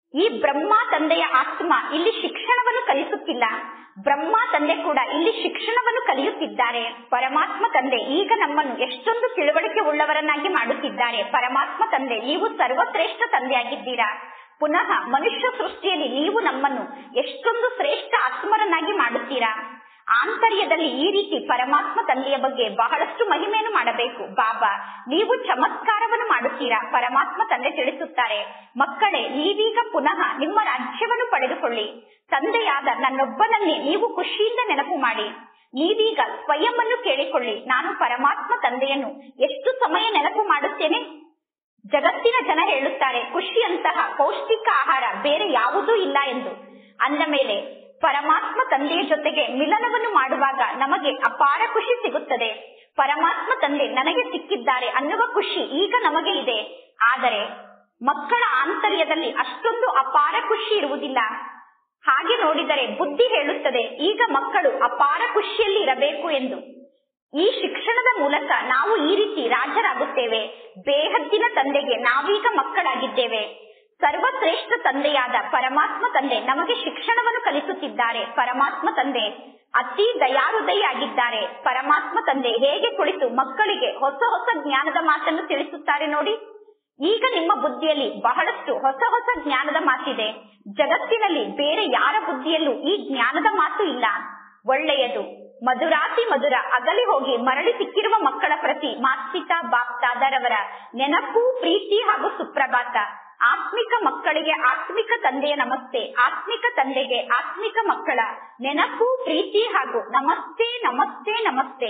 ಈ ಬ್ರಹ್ಮ ತಂದೆಯ ಆತ್ಮ ಇಲ್ಲಿ ಶಿಕ್ಷಣವನ್ನು ಕಲಿಸುತ್ತಿಲ್ಲ ಬ್ರಹ್ಮ ತಂದೆ ಕೂಡ ಇಲ್ಲಿ ಶಿಕ್ಷಣವನ್ನು ಕಲಿಯುತ್ತಿದ್ದಾರೆ ಪರಮಾತ್ಮ ತಂದೆ ಈಗ ನಮ್ಮನ್ನು ಎಷ್ಟೊಂದು ತಿಳುವಳಿಕೆ ಉಳ್ಳವರನ್ನಾಗಿ ಮಾಡುತ್ತಿದ್ದಾರೆ ಪರಮಾತ್ಮ ತಂದೆ ನೀವು ಸರ್ವಶ್ರೇಷ್ಠ ತಂದೆಯಾಗಿದ್ದೀರಾ ಪುನಃ ಮನುಷ್ಯ ಸೃಷ್ಟಿಯಲ್ಲಿ ನೀವು ನಮ್ಮನ್ನು ಎಷ್ಟೊಂದು ಶ್ರೇಷ್ಠ ಆತ್ಮರನ್ನಾಗಿ ಮಾಡುತ್ತೀರಾ ಆಂತರ್ಯದಲ್ಲಿ ಈ ರೀತಿ ಪರಮಾತ್ಮ ತಂದೆಯ ಬಗ್ಗೆ ಬಹಳಷ್ಟು ಮಹಿಮೆಯನ್ನು ಮಾಡಬೇಕು ಬಾಬಾ ನೀವು ಚಮತ್ಕಾರವನ್ನು ಮಾಡುತ್ತೀರಾ ಪರಮಾತ್ಮ ತಂದೆ ತಿಳಿಸುತ್ತಾರೆ ಮಕ್ಕಳೇ ನೀವೀಗ ಪುನಃ ನಿಮ್ಮ ರಾಜ್ಯವನ್ನು ಪಡೆದುಕೊಳ್ಳಿ ತಂದೆಯಾದ ನನ್ನೊಬ್ಬನನ್ನೇ ನೀವು ಖುಷಿಯಿಂದ ನೆನಪು ಮಾಡಿ ನೀವೀಗ ಸ್ವಯಂ ಅನ್ನು ಕೇಳಿಕೊಳ್ಳಿ ನಾನು ಪರಮಾತ್ಮ ತಂದೆಯನ್ನು ಎಷ್ಟು ಸಮಯ ನೆನಪು ಮಾಡುತ್ತೇನೆ ಜಗತ್ತಿನ ಜನ ಹೇಳುತ್ತಾರೆ ಖುಷಿಯಂತಹ ಪೌಷ್ಟಿಕ ಆಹಾರ ಬೇರೆ ಯಾವುದೂ ಇಲ್ಲ ಎಂದು ಅಂದ ಮೇಲೆ ಪರಮಾತ್ಮ ತಂದೆಯ ಜೊತೆಗೆ ಮಿಲನವನ್ನು ಮಾಡುವಾಗ ನಮಗೆ ಅಪಾರ ಖುಷಿ ಸಿಗುತ್ತದೆ ಪರಮಾತ್ಮ ತಂದೆ ನನಗೆ ಸಿಕ್ಕಿದ್ದಾರೆ ಅನ್ನುವ ಖುಷಿ ಈಗ ನಮಗೆ ಇದೆ ಆದರೆ ಮಕ್ಕಳ ಆಂತರ್ಯದಲ್ಲಿ ಅಷ್ಟೊಂದು ಅಪಾರ ಖುಷಿ ಇರುವುದಿಲ್ಲ ಹಾಗೆ ನೋಡಿದರೆ ಬುದ್ಧಿ ಹೇಳುತ್ತದೆ ಈಗ ಮಕ್ಕಳು ಅಪಾರ ಖುಷಿಯಲ್ಲಿ ಇರಬೇಕು ಎಂದು ಈ ಶಿಕ್ಷಣದ ಮೂಲಕ ನಾವು ಈ ರೀತಿ ರಾಜರಾಗುತ್ತೇವೆ ಬೇಹದ್ದಿನ ತಂದೆಗೆ ನಾವೀಗ ಮಕ್ಕಳಾಗಿದ್ದೇವೆ ಸರ್ವಶ್ರೇಷ್ಠ ತಂದೆಯಾದ ಪರಮಾತ್ಮ ತಂದೆ ನಮಗೆ ಶಿಕ್ಷಣವನ್ನು ಕಲಿಸುತ್ತಿದ್ದಾರೆ ಪರಮಾತ್ಮ ತಂದೆ ಅತಿ ದಯಾಹೃದಯಿಯಾಗಿದ್ದಾರೆ ಪರಮಾತ್ಮ ತಂದೆ ಹೇಗೆ ಕುಳಿತು ಮಕ್ಕಳಿಗೆ ಹೊಸ ಹೊಸ ಜ್ಞಾನದ ಮಾತನ್ನು ತಿಳಿಸುತ್ತಾರೆ ನೋಡಿ ಈಗ ನಿಮ್ಮ ಬುದ್ಧಿಯಲ್ಲಿ ಬಹಳಷ್ಟು ಹೊಸ ಹೊಸ ಜ್ಞಾನದ ಮಾತಿದೆ ಜಗತ್ತಿನಲ್ಲಿ ಬೇರೆ ಯಾರ ಬುದ್ಧಿಯಲ್ಲೂ ಈ ಜ್ಞಾನದ ಮಾತು ಇಲ್ಲ ಒಳ್ಳೆಯದು ಮಧುರಾತಿ ಮಧುರ ಅಗಲಿ ಹೋಗಿ ಮರಳಿ ಸಿಕ್ಕಿರುವ ಮಕ್ಕಳ ಪ್ರತಿ ಮಾಸ್ಪಿತಾ ಬಾಪ್ತಾದರವರ ನೆನಪು ಪ್ರೀತಿ ಹಾಗೂ ಸುಪ್ರಭಾತ ಆತ್ಮಿಕ ಮಕ್ಕಳಿಗೆ ಆತ್ಮಿಕ ತಂದೆಯ ನಮಸ್ತೆ ಆತ್ಮಿಕ ತಂದೆಗೆ ಆತ್ಮಿಕ ಮಕ್ಕಳ ನೆನಪು ಪ್ರೀತಿ ಹಾಗೂ ನಮಸ್ತೆ ನಮಸ್ತೆ ನಮಸ್ತೆ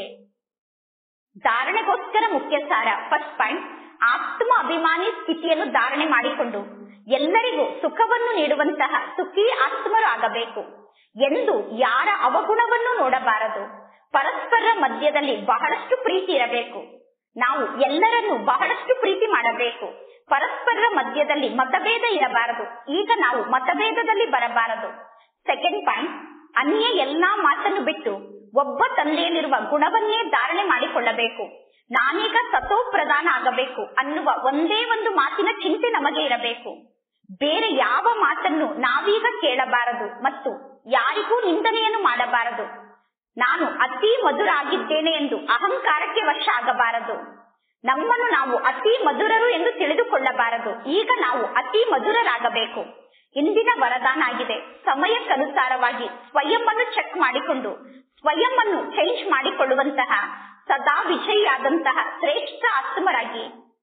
ಧಾರಣೆಗೋಸ್ಕರ ಮುಖ್ಯ ಸಾರ ಫಸ್ಟ್ ಪಾಯಿಂಟ್ ಆತ್ಮ ಅಭಿಮಾನಿ ಸ್ಥಿತಿಯನ್ನು ಧಾರಣೆ ಮಾಡಿಕೊಂಡು ಎಲ್ಲರಿಗೂ ಸುಖವನ್ನು ನೀಡುವಂತಹ ಸುಖಿ ಆತ್ಮರು ಆಗಬೇಕು ಎಂದು ಯಾರ ಅವಗುಣವನ್ನು ನೋಡಬಾರದು ಪರಸ್ಪರ ಮಧ್ಯದಲ್ಲಿ ಬಹಳಷ್ಟು ಪ್ರೀತಿ ಇರಬೇಕು ನಾವು ಎಲ್ಲರನ್ನು ಬಹಳಷ್ಟು ಪ್ರೀತಿ ಮಾಡಬೇಕು ಪರಸ್ಪರರ ಮಧ್ಯದಲ್ಲಿ ಮತಭೇದ ಇರಬಾರದು ಈಗ ನಾವು ಮತಭೇದದಲ್ಲಿ ಬರಬಾರದು ಸೆಕೆಂಡ್ ಪಾಯಿಂಟ್ ಅನ್ಯ ಎಲ್ಲಾ ಮಾತನ್ನು ಬಿಟ್ಟು ಒಬ್ಬ ತಂದೆಯಲ್ಲಿರುವ ಗುಣವನ್ನೇ ಧಾರಣೆ ಮಾಡಿಕೊಳ್ಳಬೇಕು ನಾನೀಗ ಸತೋ ಪ್ರಧಾನ ಆಗಬೇಕು ಅನ್ನುವ ಒಂದೇ ಒಂದು ಮಾತಿನ ಚಿಂತೆ ನಮಗೆ ಇರಬೇಕು ಬೇರೆ ಯಾವ ಮಾತನ್ನು ನಾವೀಗ ಕೇಳಬಾರದು ಮತ್ತು ಯಾರಿಗೂ ನಿಂದನೆಯನ್ನು ಮಾಡಬಾರದು ನಾನು ಅತಿ ಮಧುರ ಆಗಿದ್ದೇನೆ ಎಂದು ಅಹಂಕಾರಕ್ಕೆ ವಶ ಆಗಬಾರದು ನಮ್ಮನ್ನು ನಾವು ಅತಿ ಮಧುರರು ಎಂದು ತಿಳಿದುಕೊಳ್ಳಬಾರದು ಈಗ ನಾವು ಅತಿ ಮಧುರರಾಗಬೇಕು ಇಂದಿನ ವರದಾನ ಆಗಿದೆ ಸಮಯಕ್ಕನುಸಾರವಾಗಿ ಸ್ವಯಂ ಅನ್ನು ಚೆಕ್ ಮಾಡಿಕೊಂಡು ಸ್ವಯಂ ಅನ್ನು ಚೇಂಜ್ ಮಾಡಿಕೊಳ್ಳುವಂತಹ ಸದಾ ವಿಜಯಿಯಾದಂತಹ ಶ್ರೇಷ್ಠ ಆತ್ಮರಾಗಿ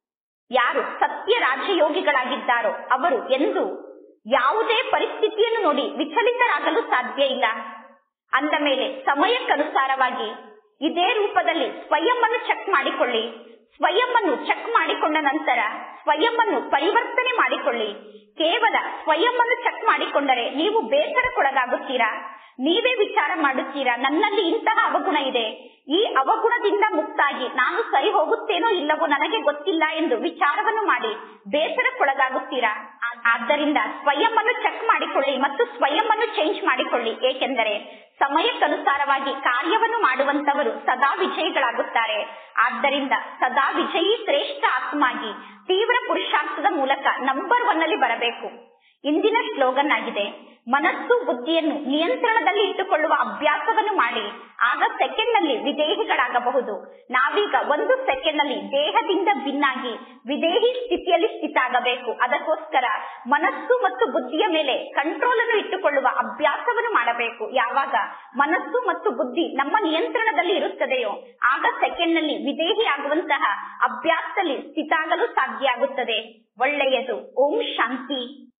ಯಾರು ಸತ್ಯ ರಾಜಯೋಗಿಗಳಾಗಿದ್ದಾರೋ ಅವರು ಎಂದು ಯಾವುದೇ ಪರಿಸ್ಥಿತಿಯನ್ನು ನೋಡಿ ವಿಚಲಿತರಾಗಲು ಸಾಧ್ಯ ಇಲ್ಲ ಅಂದ ಮೇಲೆ ಸಮಯಕ್ಕನುಸಾರವಾಗಿ ಇದೇ ರೂಪದಲ್ಲಿ ಸ್ವಯಂ ಅನ್ನು ಚೆಕ್ ಮಾಡಿಕೊಳ್ಳಿ ಸ್ವಯಂ ಅನ್ನು ಚೆಕ್ ಮಾಡಿಕೊಂಡ ನಂತರ ಸ್ವಯಂ ಅನ್ನು ಪರಿವರ್ತನೆ ಮಾಡಿಕೊಳ್ಳಿ ಕೇವಲ ಸ್ವಯಂ ಅನ್ನು ಚೆಕ್ ಮಾಡಿಕೊಂಡರೆ ನೀವು ಬೇಸರಕ್ಕೊಳಗಾಗುತ್ತೀರಾ ನೀವೇ ವಿಚಾರ ಮಾಡುತ್ತೀರಾ ನನ್ನಲ್ಲಿ ಇಂತಹ ಅವಗುಣ ಇದೆ ಈ ಅವಗುಣದಿಂದ ಮುಕ್ತಾಗಿ ನಾನು ಸರಿ ಹೋಗುತ್ತೇನೋ ಇಲ್ಲವೋ ನನಗೆ ಗೊತ್ತಿಲ್ಲ ಎಂದು ವಿಚಾರವನ್ನು ಮಾಡಿ ಬೇಸರಕ್ಕೊಳಗಾಗುತ್ತೀರಾ ಆದ್ದರಿಂದ ಸ್ವಯಂ ಅನ್ನು ಚೆಕ್ ಮಾಡಿಕೊಳ್ಳಿ ಮತ್ತು ಸ್ವಯಂ ಅನ್ನು ಚೇಂಜ್ ಮಾಡಿಕೊಳ್ಳಿ ಏಕೆಂದರೆ ಸಮಯಕ್ಕನುಸಾರವಾಗಿ ಕಾರ್ಯವನ್ನು ಮಾಡುವಂತವರು ಸದಾ ವಿಜಯಿಗಳಾಗುತ್ತಾರೆ ಆದ್ದರಿಂದ ಸದಾ ವಿಜಯಿ ಶ್ರೇಷ್ಠ ಆತ್ಮಾಗಿ ತೀವ್ರ ಪುರುಷಾರ್ಥದ ಮೂಲಕ ನಂಬರ್ ಒನ್ ಅಲ್ಲಿ ಬರಬೇಕು ಇಂದಿನ ಸ್ಲೋಗನ್ ಆಗಿದೆ ಮನಸ್ಸು ಬುದ್ಧಿಯನ್ನು ನಿಯಂತ್ರಣದಲ್ಲಿ ಇಟ್ಟುಕೊಳ್ಳುವ ಅಭ್ಯಾಸವನ್ನು ಮಾಡಿ ಆಗ ಸೆಕೆಂಡ್ ನಲ್ಲಿ ವಿದೇಹಿಗಳಾಗಬಹುದು ನಾವೀಗ ಒಂದು ಸೆಕೆಂಡ್ ನಲ್ಲಿ ದೇಹದಿಂದ ಭಿನ್ನಾಗಿ ವಿದೇಹಿ ಸ್ಥಿತಿಯಲ್ಲಿ ಸ್ಥಿತ ಆಗಬೇಕು ಅದಕ್ಕೋಸ್ಕರ ಮನಸ್ಸು ಮತ್ತು ಬುದ್ಧಿಯ ಮೇಲೆ ಕಂಟ್ರೋಲ್ ಅನ್ನು ಇಟ್ಟುಕೊಳ್ಳುವ ಅಭ್ಯಾಸವನ್ನು ಮಾಡಬೇಕು ಯಾವಾಗ ಮನಸ್ಸು ಮತ್ತು ಬುದ್ಧಿ ನಮ್ಮ ನಿಯಂತ್ರಣದಲ್ಲಿ ಇರುತ್ತದೆಯೋ ಆಗ ಸೆಕೆಂಡ್ ನಲ್ಲಿ ವಿದೇಹಿ ಆಗುವಂತಹ ಅಭ್ಯಾಸದಲ್ಲಿ ಸ್ಥಿತ ಆಗಲು ಸಾಧ್ಯ ಆಗುತ್ತದೆ ಒಳ್ಳೆಯದು ಓಂ ಶಾಂತಿ